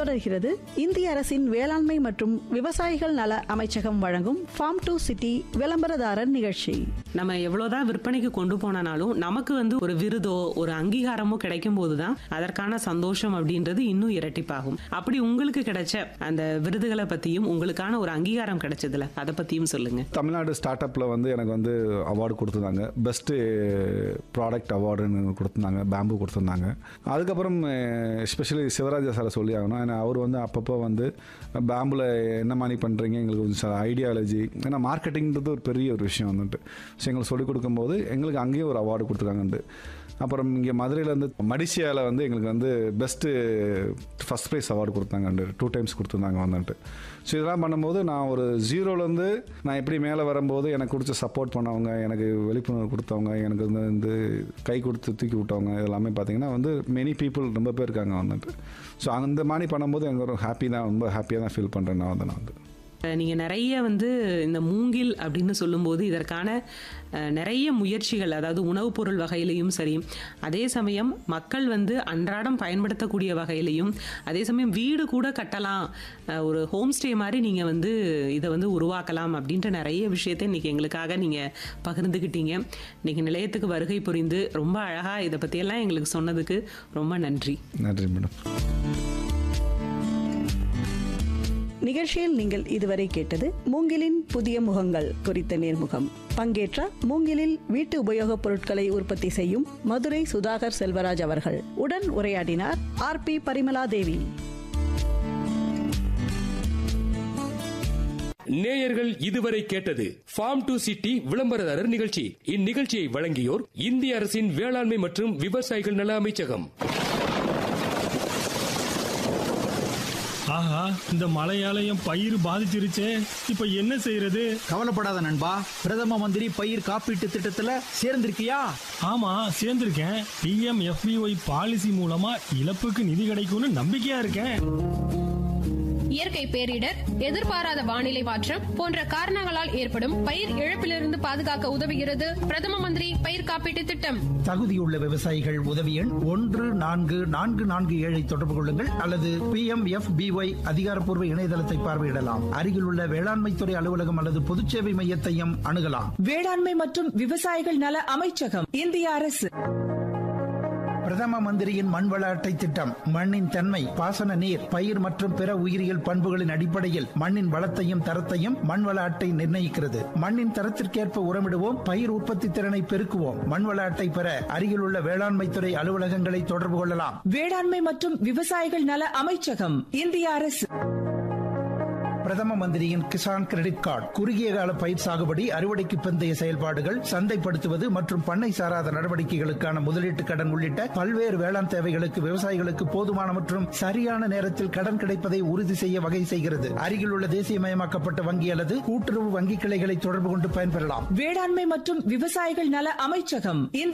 தொடர்கிறது இந்திய அரசின் வேளாண்மை மற்றும் விவசாயிகள் நல அமைச்சகம் வழங்கும் ஃபார்ம் டு சிட்டி விளம்பரதாரர் நிகழ்ச்சி நம்ம எவ்வளவுதான் விற்பனைக்கு கொண்டு போனாலும் நமக்கு வந்து ஒரு விருதோ ஒரு அங்கீகாரமோ கிடைக்கும் போதுதான் அதற்கான சந்தோஷம் அப்படின்றது இன்னும் இரட்டிப்பாகும் அப்படி உங்களுக்கு கிடைச்ச அந்த விருதுகளை பத்தியும் உங்களுக்கான ஒரு அங்கீகாரம் கிடைச்சதுல அதை பத்தியும் சொல்லுங்க தமிழ்நாடு ஸ்டார்ட் அப்பில் வந்து எனக்கு வந்து அவார்டு கொடுத்துருந்தாங்க பெஸ்ட்டு ப்ராடக்ட் அவார்டுன்னு கொடுத்துருந்தாங்க பேம்பு கொடுத்துருந்தாங்க அதுக்கப்புறம் எஸ்பெஷலி சிவராஜா சாரை சொல்லி ஆகணும் ஏன்னா அவர் வந்து அப்பப்போ வந்து பேம்பில் என்ன மாதிரி பண்ணுறீங்க எங்களுக்கு கொஞ்சம் ஐடியாலஜி ஏன்னா மார்க்கெட்டிங்கிறது ஒரு பெரிய ஒரு விஷயம் வந்துட்டு ஸோ எங்களுக்கு சொல்லிக் கொடுக்கும்போது எங்களுக்கு அங்கேயும் ஒரு அவார்டு கொடுத்துருக்காங்கன்ட்டு அப்புறம் இங்கே மதுரையில் வந்து மடிசியாவில் வந்து எங்களுக்கு வந்து பெஸ்ட்டு ஃபஸ்ட் ப்ரைஸ் அவார்டு கொடுத்தாங்க டூ டைம்ஸ் கொடுத்துருந்தாங்க வந்துட்டு ஸோ இதெல்லாம் பண்ணும்போது நான் ஒரு ஜீரோலேருந்து நான் எப்படி மேலே வரும்போது எனக்கு கொடுத்து சப்போர்ட் பண்ணவங்க எனக்கு விழிப்புணர்வு கொடுத்தவங்க எனக்கு வந்து வந்து கை கொடுத்து தூக்கி விட்டவங்க எல்லாமே பார்த்தீங்கன்னா வந்து மெனி பீப்புள் ரொம்ப பேர் இருக்காங்க வந்துட்டு ஸோ அந்த மாதிரி பண்ணும்போது எனக்கு ஒரு ஹாப்பி தான் ரொம்ப ஹாப்பியாக தான் ஃபீல் பண்ணுறேன் நான் வந்து நான் வந்து அஹ் நீங்க நிறைய வந்து இந்த மூங்கில் அப்படின்னு சொல்லும்போது இதற்கான அஹ், நிறைய முயற்சிகள் அதாவது உணவுப் பொருள் வகையிலையும் சரி அதே சமயம் மக்கள் வந்து அன்றாடம் பயன்படுத்தக்கூடிய வகையிலையும் அதே சமயம் வீடு கூட கட்டலாம் அஹ், ஒரு ஹோம் ஸ்டே மாதிரி நீங்க வந்து இதை வந்து உருவாக்கலாம் அப்படின்ற நிறைய விஷயத்தை இன்னைக்கு எங்களுக்காக நீங்க பகிர்ந்துக்கிட்டீங்க இன்னைக்கு நிலையத்துக்கு வருகை புரிந்து ரொம்ப அழகா இதை பத்தியெல்லாம் எங்களுக்கு சொன்னதுக்கு ரொம்ப நன்றி நன்றி மேடம் நிகழ்ச்சியில் நீங்கள் இதுவரை கேட்டது மூங்கிலின் புதிய முகங்கள் குறித்த நேர்முகம் பங்கேற்றார் மூங்கிலில் வீட்டு உபயோகப் பொருட்களை உற்பத்தி செய்யும் மதுரை சுதாகர் செல்வராஜ் அவர்கள் உடன் உரையாடினார் ஆர் பி பரிமலா தேவி நேயர்கள் இதுவரை கேட்டது ஃபார்ம் டு சிட்டி விளம்பரதாரர் நிகழ்ச்சி இந்நிகழ்ச்சியை வழங்கியோர் இந்திய அரசின் வேளாண்மை மற்றும் விவசாயிகள் நல அமைச்சகம் ஆஹா இந்த மழையாலயம் பயிர் பாதிச்சிருச்சே இப்ப என்ன செய்யறது கவலைப்படாத நண்பா பிரதம மந்திரி பயிர் காப்பீட்டு திட்டத்துல சேர்ந்திருக்கியா ஆமா சேர்ந்திருக்கேன் பிஎம் எஃபிஒய் பாலிசி மூலமா இழப்புக்கு நிதி கிடைக்கும்னு நம்பிக்கையா இருக்கேன் இயற்கை பேரிடர் எதிர்பாராத வானிலை மாற்றம் போன்ற காரணங்களால் ஏற்படும் பயிர் இழப்பிலிருந்து பாதுகாக்க உதவுகிறது பிரதம மந்திரி பயிர் காப்பீட்டு திட்டம் தகுதியுள்ள விவசாயிகள் உதவி எண் ஒன்று நான்கு நான்கு நான்கு ஏழை தொடர்பு கொள்ளுங்கள் அல்லது பி எம் எஃப் பிஒய் அதிகாரப்பூர்வ இணையதளத்தை பார்வையிடலாம் அருகிலுள்ள வேளாண்மை துறை அலுவலகம் அல்லது பொதுச்சேவை மையத்தையும் அணுகலாம் வேளாண்மை மற்றும் விவசாயிகள் நல அமைச்சகம் இந்திய அரசு பிரதம மந்திரியின் மண்வள அட்டை திட்டம் மண்ணின் தன்மை பாசன நீர் பயிர் மற்றும் பிற உயிரியல் பண்புகளின் அடிப்படையில் மண்ணின் வளத்தையும் தரத்தையும் மண்வள அட்டை நிர்ணயிக்கிறது மண்ணின் தரத்திற்கேற்ப உரமிடுவோம் பயிர் உற்பத்தி திறனை பெருக்குவோம் மண்வள அட்டை பெற அருகிலுள்ள வேளாண்மை துறை அலுவலகங்களை தொடர்பு கொள்ளலாம் வேளாண்மை மற்றும் விவசாயிகள் நல அமைச்சகம் இந்திய அரசு பிரதம மந்திரியின் கிசான் கிரெடிட் கார்டு குறுகிய கால பயிர் சாகுபடி அறுவடைக்கு பிந்தைய செயல்பாடுகள் சந்தைப்படுத்துவது மற்றும் பண்ணை சாராத நடவடிக்கைகளுக்கான முதலீட்டு கடன் உள்ளிட்ட பல்வேறு வேளாண் தேவைகளுக்கு விவசாயிகளுக்கு போதுமான மற்றும் சரியான நேரத்தில் கடன் கிடைப்பதை உறுதி செய்ய வகை செய்கிறது அருகிலுள்ள தேசியமயமாக்கப்பட்ட வங்கி அல்லது கூட்டுறவு வங்கி கிளைகளை தொடர்பு கொண்டு பயன்பெறலாம் வேளாண்மை மற்றும் விவசாயிகள் நல அமைச்சகம் இந்திய